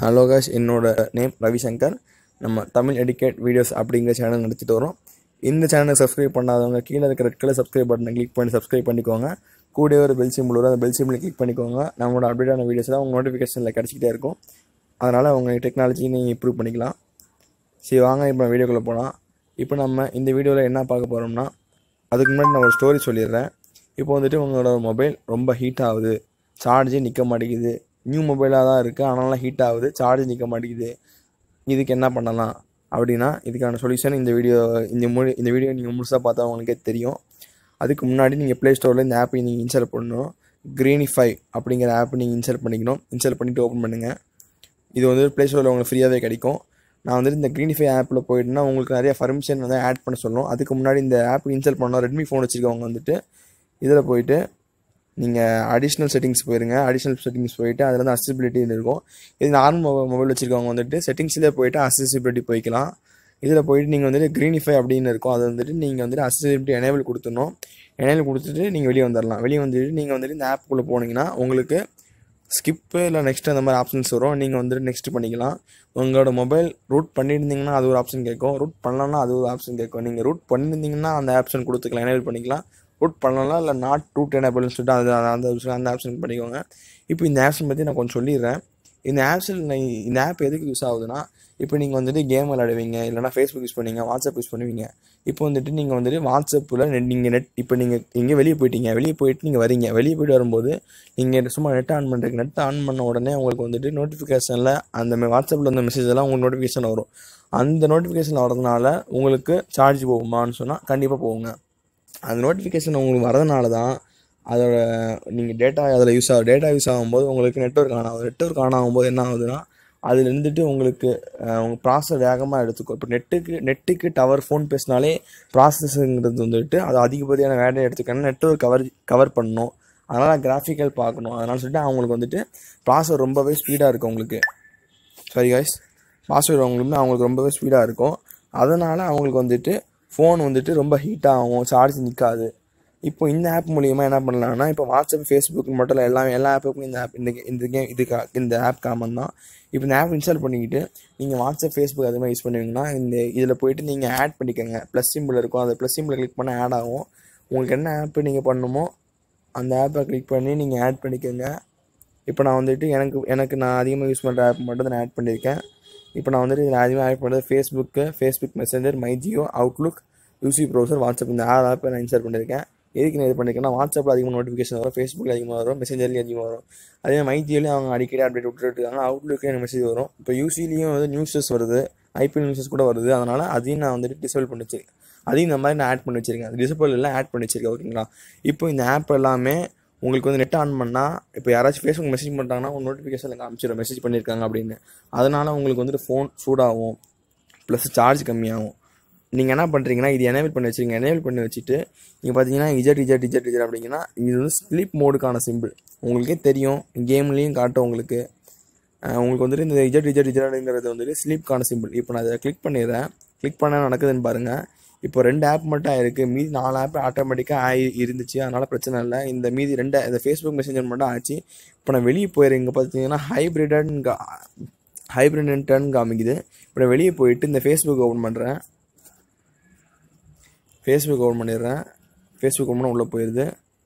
hello காஷ் என்னோட name Ravishankar நம்ம தமிழ் எடுக்கேட் வீடியோஸ் அப்படிங்கிற சேனல் நடத்திட்டு வரோம் இந்த சேனலை சப்ஸ்கிரைப் பண்ணாதவங்க கீழே இருக்கிற ரெட் கலர் சப்ஸ்கிரைப் பட்டனை கிளிக் பண்ணி சப்ஸ்கிரைப் பண்ணிக்கோங்க கூடவே ஒரு பெல் சிம்பிள் வரும் அந்த பெல் சிம்பிளை கிளிக் பண்ணிக்கோங்க நம்மளோட அப்டேட்டான வீடியோஸ்லாம் உங்கள் நோட்டிஃபிகேஷனில் கிடச்சிக்கிட்டே இருக்கும் அதனால் உங்கள் டெக்னாலஜி நீங்கள் இம்ப்ரூவ் பண்ணிக்கலாம் சரி வாங்க இப்போ வீடியோக்குள்ளே போகலாம் இப்போ நம்ம இந்த வீடியோவில் என்ன பார்க்க போகிறோம்னா அதுக்கு முன்னாடி நான் ஒரு ஸ்டோரி சொல்லிடுறேன் இப்போ வந்துட்டு உங்களோட மொபைல் ரொம்ப ஹீட் ஆகுது சார்ஜே நிற்க மாட்டேங்குது நியூ மொபைலாக தான் இருக்குது ஆனாலும் ஹீட் ஆகுது சார்ஜ் நிற்க மாட்டேங்குது இதுக்கு என்ன பண்ணலாம் அப்படின்னா இதுக்கான சொல்யூஷன் இந்த வீடியோ இந்த மொழி இந்த வீடியோ நீங்கள் முழுசாக பார்த்தா உங்களுக்கே தெரியும் அதுக்கு முன்னாடி நீங்கள் ப்ளே ஸ்டோரில் இந்த ஆப்பை நீங்கள் இன்ஸ்டால் பண்ணணும் க்ரீனிஃபை அப்படிங்கிற ஆப் நீங்கள் இன்ஸ்டால் பண்ணிக்கணும் இன்ஸ்டால் பண்ணிவிட்டு ஓப்பன் பண்ணுங்கள் இது வந்து ப்ளே ஸ்டோரில் உங்களுக்கு ஃப்ரீயாகவே கிடைக்கும் நான் வந்துட்டு இந்த க்ரீனிஃபை ஆப்பில் போயிட்டுனா உங்களுக்கு நிறைய பர்மிஷன் வந்து ஆட் பண்ண சொல்லணும் அதுக்கு முன்னாடி இந்த ஆப் இன்ஸ்டால் பண்ணோம் ரெட்மி ஃபோன் வச்சுருக்கவங்க வந்துட்டு இதில் போயிட்டு நீங்கள் அடிஷ்னல் செட்டிங்ஸ் போயிருங்க அடிஷ்னல் செட்டிங்ஸ் போயிட்டு அதில் வந்து அக்சசிபிலிட்டி இருக்கும் இது நார்மல் மொபைல் வச்சுருக்கவங்க வந்துட்டு செட்டிங்ஸ்லேயே போயிட்டு அக்சசிபிலிட்டி போய்க்கலாம் இதில் போயிட்டு நீங்கள் வந்துட்டு க்ரீனிஃபை அப்படின்னு இருக்கும் அது வந்துட்டு நீங்கள் வந்துட்டு அக்சசிபிலிட்டி எனேபிள் கொடுத்துடணும் எனேபிள் கொடுத்துட்டு நீங்கள் வெளியே வந்துடலாம் வெளியே வந்துட்டு நீங்கள் வந்துட்டு இந்த ஆப்புக்குள்ளே போனீங்கன்னா உங்களுக்கு ஸ்கிப்பு இல்லை நெக்ஸ்ட் அந்த மாதிரி ஆப்ஷன்ஸ் வரும் நீங்கள் வந்துட்டு நெக்ஸ்ட் பண்ணிக்கலாம் உங்களோட மொபைல் ரூட் பண்ணியிருந்தீங்கன்னா அது ஒரு ஆப்ஷன் கேட்கும் ரூட் பண்ணலன்னா அது ஒரு ஆப்ஷன் கேட்கும் நீங்கள் ரூட் பண்ணியிருந்தீங்கன்னா அந்த ஆப்ஷன் கொடுத்துக்கலாம் எனேபிள் பண்ணிக்கலாம் ரூட் பண்ணலாம் இல்லை நாட் ரூட் எனேபிள்னு சொல்லிட்டு அது அந்த option- அந்த ஆப்ஷன் பண்ணிக்கோங்க இப்போ இந்த ஆப்ஷன் பற்றி நான் கொஞ்சம் சொல்லிடுறேன் இந்த ஆப்ஸில் இந்த ஆப் எதுக்கு யூஸ் ஆகுதுன்னா இப்போ நீங்கள் வந்துட்டு கேம் விளையாடுவீங்க இல்லைனா ஃபேஸ்புக் யூஸ் பண்ணுவீங்க வாட்ஸ்அப் யூஸ் பண்ணுவீங்க இப்போ வந்துட்டு நீங்கள் வந்துட்டு வாட்ஸ்அப்பில் நெட் நீங்கள் நெட் இப்போ நீங்கள் எங்கே வெளியே போயிட்டீங்க வெளியே போயிட்டு நீங்கள் வரீங்க வெளியே போயிட்டு வரும்போது நீங்கள் சும்மா நெட் ஆன் பண்ணுறீங்க நெட் ஆன் பண்ண உடனே உங்களுக்கு வந்துட்டு நோட்டிஃபிகேஷனில் அந்த மெ- வாட்ஸ்அப்பில் அந்த மெசேஜ் எல்லாம் உங்களுக்கு நோட்டிஃபிகேஷன் வரும் அந்த நோட்டிஃபிகேஷன் வரதுனால உங்களுக்கு சார்ஜ் போகுமான்னு சொன்னால் கண்டிப்பாக போகுங்க அந்த நோட்டிஃபிகேஷன் உங்களுக்கு வரதுனால தான் அதோட நீங்கள் டேட்டா அதில் யூஸ் ஆகும் டேட்டா யூஸ் ஆகும்போது உங்களுக்கு நெட்ஒர்க் ஆன் ஆகும் நெட்ஒர்க் ஆன் ஆகும்போது என்ன ஆகுதுன்னா அதில் இருந்துட்டு உங்களுக்கு அஹ், உங்கள் ப்ராசஸ் வேகமாக எடுத்துக்கும் இப்போ நெட்டுக்கு நெட்டுக்கு டவர் ஃபோன் பேசினாலே ப்ராசஸ்ங்கிறது வந்துட்டு அது அதிகப்படியான வேலையை எடுத்துக்கணும் நெட்ஒர்க் கவர் கவர் பண்ணணும் அதனால் கிராஃபிக்கல் பார்க்கணும் அதனால் சொல்லிட்டு அவங்களுக்கு வந்துட்டு ப்ராசஸ் ரொம்பவே ஸ்பீடாக இருக்கும் உங்களுக்கு சரி காய்ஸ் பாஸ்வேர்டு அவங்களுமே அவங்களுக்கு ரொம்பவே ஸ்பீடாக இருக்கும் அதனால் அவங்களுக்கு வந்துட்டு ஃபோன் வந்துட்டு ரொம்ப ஹீட் ஆகும் சார்ஜ் நிற்காது இப்போ இந்த ஆப் மூலியமாக என்ன பண்ணலாம்னா இப்போ வாட்ஸ்அப் ஃபேஸ்புக் மட்டும் இல்லை எல்லாமே எல்லா ஆப்புக்கும் இந்த ஆப் இந்த இந்த கேம் இதுக்கா இந்த ஆப் காமன் தான் இப்போ இந்த ஆப் இன்ஸ்டால் பண்ணிக்கிட்டு நீங்கள் வாட்ஸ்அப் ஃபேஸ்புக் அது மாதிரி யூஸ் பண்ணுவீங்கன்னா இந்த இதில் போயிட்டு நீங்கள் ஆட் பண்ணிக்கோங்க ப்ளஸ் சிம்பிள் இருக்கும் அந்த ப்ளஸ் சிம்பிளை கிளிக் பண்ணால் ஆட் ஆகும் உங்களுக்கு என்ன ஆப் நீங்கள் பண்ணணுமோ அந்த ஆப்பை கிளிக் பண்ணி நீங்கள் ஆட் பண்ணிக்கோங்க இப்போ நான் வந்துட்டு எனக்கு எனக்கு நான் அதிகமாக யூஸ் பண்ணுற ஆப் மட்டும் தான் நான் ஆட் பண்ணியிருக்கேன் இப்போ நான் வந்துட்டு இதில் அதிகமாக ஆட் பண்ணுறது Facebook Facebook Messenger My Jio Outlook UC browser WhatsApp இந்த ஆறு ஆப்பை நான் இன்ஸ்டால் பண்ணியிருக்கேன் எதுக்கு நான் இது பண்ணியிருக்கேன்னா வாட்ஸ்அப்பில் அதிகமாக நோட்டிஃபிகேஷன் வரும் ஃபேஸ்புக்கில் அதிகமாக வரும் மெசேஞ்சர்லேயும் அதிகமாக வரும் அதே மாதிரி மைஜியோலையும் அவங்க அடிக்கடி அப்டேட் விட்டுட்டு இருக்காங்க அவுட்லுக்லேயும் எனக்கு மெசேஜ் வரும் இப்போ யூசிலையும் வந்து நியூஸஸ் வருது ஐபிஎல் நியூஸஸ் கூட வருது அதனால் அதையும் நான் வந்துட்டு டிசேபிள் பண்ணி வச்சிருக்கேன் அதையும் இந்த மாதிரி நான் ஆட் பண்ணி வச்சிருக்கேன் அது டிசேபிள் எல்லாம் ஆட் பண்ணி வச்சிருக்கேன் ஓகேங்களா இப்போ இந்த ஆப் எல்லாமே உங்களுக்கு வந்து நெட் ஆன் பண்ணால் இப்போ யாராச்சும் ஃபேஸ்புக் மெசேஜ் பண்ணிட்டாங்கன்னா உங்கள் நோட்டிஃபிகேஷன் காமிச்சிடும் மெசேஜ் பண்ணியிருக்காங்க அப்படின்னு அதனால் உங்களுக்கு வந்துட்டு ஃபோன் சூடாகும் ப்ளஸ் சார்ஜ் கம்மியாகும் நீங்கள் என்ன பண்ணுறீங்கன்னா இது எனேபிள் பண்ணி வச்சிருங்க எனேபிள் பண்ணி வச்சுட்டு நீங்கள் பார்த்தீங்கன்னா இஜட் இஜட் இஜட் இஜட் அப்படிங்கன்னா இது வந்து ஸ்லீப் மோடுக்கான சிம்பிள் உங்களுக்கே தெரியும் கேம்லேயும் காட்டும் உங்களுக்கு அஹ் உங்களுக்கு வந்துட்டு இந்த இஜட் இஜட் இஜட்ங்கிறது வந்துட்டு ஸ்லீப்க்கான சிம்பிள் இப்போ நான் அதை கிளிக் பண்ணிடுறேன் கிளிக் பண்ண நடக்குதுன்னு பாருங்கள் இப்போ ரெண்டு ஆப் மட்டும் ஆயிருக்கு மீதி நாலு ஆப் ஆட்டோமேட்டிக்காக ஆகி இருந்துச்சு அதனால் பிரச்சனை இல்லை இந்த மீதி ரெண்டு இந்த ஃபேஸ்புக் மெசேஞ்சர் மட்டும் ஆச்சு இப்போ நான் வெளியே போயிடுறேன் இங்கே பார்த்தீங்கன்னா ஹைப்ரிடன் ஹைப்ரிடன் காமிக்குது இப்போ நான் வெளியே போயிட்டு இந்த ஃபேஸ்புக் ஓப்பன் பண்ணுறேன் ஃபேஸ்புக் ஓப்பன் பண்ணிடுறேன் ஃபேஸ்புக் ஓப்பன் உள்ளே போயிடுது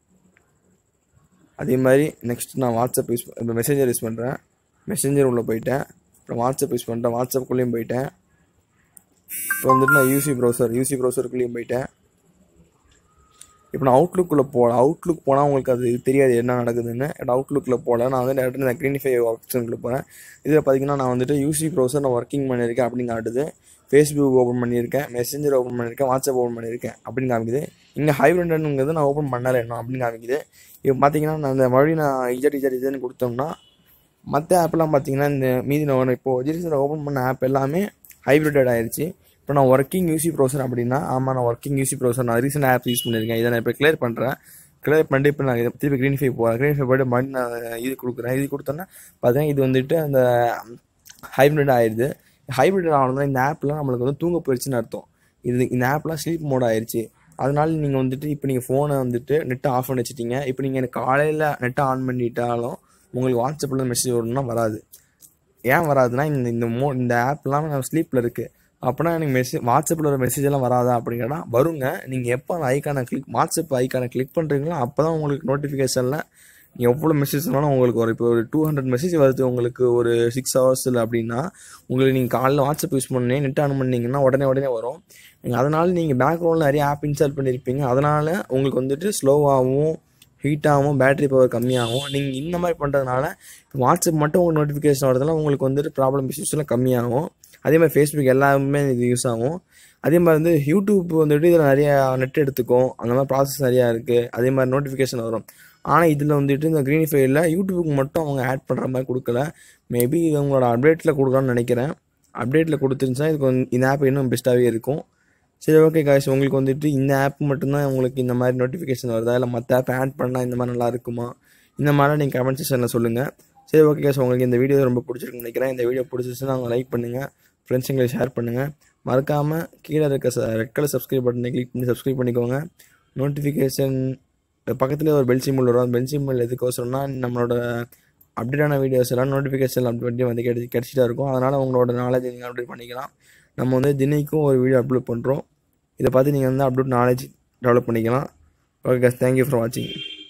அதே மாதிரி நெக்ஸ்ட் நான் வாட்ஸ்அப் யூஸ் இப்போ மெசேஞ்சர் யூஸ் பண்ணுறேன் மெசேஞ்சர் உள்ளே போயிட்டேன் அப்புறம் வாட்ஸ்அப் யூஸ் பண்ணுறேன் வாட்ஸ்அப்புக்குள்ளேயும் போயிட்டேன் இப்போ வந்துட்டு நான் யூசி ப்ரௌசர் யூசி ப்ரௌசருக்குள்ளேயும் போயிட்டேன் இப்போ நான் அவுட்லுக்குள்ளே போகல அவுட்லுக் போனால் உங்களுக்கு அது தெரியாது என்ன நடக்குதுன்னு பட் அவுட்லுக்கில் போகல நான் வந்து டேரக்டாக நான் க்ரீனிஃபை ஆப்ஷனுக்குள்ள போகிறேன் இதில் பார்த்தீங்கன்னா நான் வந்துட்டு யூசி ப்ரௌசர் நான் ஒர்க்கிங் பண்ணியிருக்கேன் அப்படின்னு காட்டுது ஃபேஸ்புக் ஓப்பன் பண்ணியிருக்கேன் மெசேஞ்சர் ஓப்பன் பண்ணியிருக்கேன் வாட்ஸ்அப் ஓப்பன் பண்ணியிருக்கேன் அப்படின்னு காமிக்குது இங்கே ஹைப்ரிண்டனுங்கிறது நான் ஓப்பன் பண்ணலை இன்னும் அப்படின்னு காமிக்குது இப்போ பார்த்தீங்கன்னா நான் இந்த மறுபடியும் நான் இஜட் இஜட் இஜட்னு கொடுத்தோம்னா மற்ற ஆப்லாம் பார்த்தீங்கன்னா இந்த மீதி நான் இப்போ ஜிரிஸில் ஓப்பன் பண்ண ஆப் எல்லாமே ஹைப்ரிட்டட் ஆயிடுச்சு இப்போ நான் ஒர்க்கிங் யூசி ப்ரௌசர் அப்படின்னா ஆமாம் நான் ஒர்க்கிங் யூசி ப்ரௌசர் நான் ரீசெண்ட் ஆப் யூஸ் பண்ணியிருக்கேன் இதை நான் இப்போ கிளியர் பண்ணுறேன் கிளியர் பண்ணிட்டு இப்போ நான் இதை திருப்பி க்ரீனிஃபை போகிறேன் க்ரீனிஃபை போய்ட்டு மறுபடியும் நான் இது கொடுக்குறேன் இது கொடுத்தோன்னா பார்த்தீங்கன்னா இது வந்துட்டு அந்த ஹைப்ரிட் ஆயிடுது ஹைப்ரிட் ஆனதுனா இந்த ஆப்லாம் நம்மளுக்கு வந்து தூங்க போயிடுச்சுன்னு அர்த்தம் இது இந்த ஆப்லாம் ஸ்லீப் மோட் ஆயிடுச்சு அதனால நீங்கள் வந்துட்டு இப்போ நீங்கள் ஃபோனை வந்துட்டு நெட்டை ஆஃப் பண்ணி வச்சிட்டீங்க இப்போ நீங்கள் எனக்கு காலையில் நெட்டை ஆன் பண்ணிட்டாலும் உங்களுக்கு வாட்ஸ்அப்பில் மெசேஜ் வரணும்னா வராது ஏன் வராதுன்னா இந்த இந்த மோ இந்த ஆப்லாம் நம்ம ஸ்லீப்பில் இருக்குது அப்போனா எனக்கு மெசேஜ் வாட்ஸ்அப்பில் ஒரு மெசேஜ் எல்லாம் வராதா அப்படின்னா வருங்க நீங்கள் எப்போ அந்த ஐக்கானை கிளிக் வாட்ஸ்அப் ஐக்கானை கிளிக் பண்ணுறீங்களோ அப்போ தான் உங்களுக்கு நோட்டிஃபிகேஷனில் எவ்வளோ மெசேஜ் வேணாலும் உங்களுக்கு வரும் இப்போ ஒரு டூ ஹண்ட்ரட் மெசேஜ் வருது உங்களுக்கு ஒரு சிக்ஸ் ஹவர்ஸில் அப்படின்னா உங்களுக்கு நீங்கள் காலைல வாட்ஸ்அப் யூஸ் பண்ணி நெட் ஆன் பண்ணிங்கன்னா உடனே உடனே வரும் நீங்கள் அதனால் நீங்கள் பேக்ரவுண்டில் நிறைய ஆப் இன்ஸ்டால் பண்ணியிருப்பீங்க அதனால் உங்களுக்கு வந்துட்டு ஸ்லோவாகவும் ஹீட்டாகவும் பேட்டரி பவர் கம்மியாகும் நீங்கள் இந்த மாதிரி பண்ணுறதுனால வாட்ஸ்அப் மட்டும் உங்களுக்கு நோட்டிஃபிகேஷன் வரதுனால உங்களுக்கு வந்துட்டு ப்ராப்ளம் இஷ்யூஸ்லாம் கம்மியாகும் அதே மாதிரி ஃபேஸ்புக் எல்லாமே இது யூஸ் ஆகும் அதே மாதிரி வந்து யூடியூப் வந்துட்டு இதில் நிறைய நெட் எடுத்துக்கும் அந்த மாதிரி ப்ராசஸ் நிறையா இருக்குது அதே மாதிரி நோட்டிஃபிகேஷன் வரும் ஆனால் இதில் வந்துட்டு இந்த க்ரீனிஃபைடில் யூடியூபுக்கு மட்டும் அவங்க ஆட் பண்ணுற மாதிரி கொடுக்கல மேபி இது உங்களோட அப்டேட்டில் கொடுக்கலாம்னு நினைக்கிறேன் அப்டேட்டில் கொடுத்துருந்துச்சா இதுக்கு வந்து இந்த ஆப் இன்னும் பெஸ்ட்டாகவே இருக்கும் சரி ஓகே காய்ஸ் உங்களுக்கு வந்துட்டு இந்த ஆப் மட்டும்தான் உங்களுக்கு இந்த மாதிரி நோட்டிஃபிகேஷன் வருதா இல்லை மற்ற ஆப் ஆட் பண்ணால் இந்த மாதிரி நல்லா இருக்குமா இந்த மாதிரிலாம் நீங்கள் கமெண்ட் செக்ஷனில் சொல்லுங்கள் சரி ஓகே காய்ஸ் உங்களுக்கு இந்த வீடியோ ரொம்ப பிடிச்சிருக்குன்னு நினைக்கிறேன் இந்த வீடியோ பிடிச்சிச்சுன்னா அவங்க லைக் பண்ணுங்கள் ஃப்ரெண்ட்ஸுங்களை ஷேர் பண்ணுங்கள் மறக்காமல் கீழே இருக்க ரெட் கலர் சப்ஸ்கிரைப் பட்டனை கிளிக் பண்ணி சப்ஸ்கிரைப் பண்ணிக்கோங்க நோட்டிஃபிகேஷன் பக்கத்துலேயே ஒரு பெல் சிம்பிள் வரும் அந்த பெல் சிம்பிள் எதுக்கோசரம்னா நம்மளோட அப்டேட்டான வீடியோஸ் எல்லாம் நோட்டிஃபிகேஷன் அப்டேட் வந்து கிடைச்சி கிடச்சிட்டா இருக்கும் அதனால் உங்களோட நாலேஜ் நீங்கள் அப்டேட் பண்ணிக்கலாம் நம்ம வந்து தினைக்கும் ஒரு வீடியோ அப்லோட் பண்ணுறோம் இதை பார்த்து நீங்கள் வந்து அப்டேட் நாலேஜ் டெவலப் பண்ணிக்கலாம் ஓகே தேங்க்யூ ஃபார் வாட்சிங்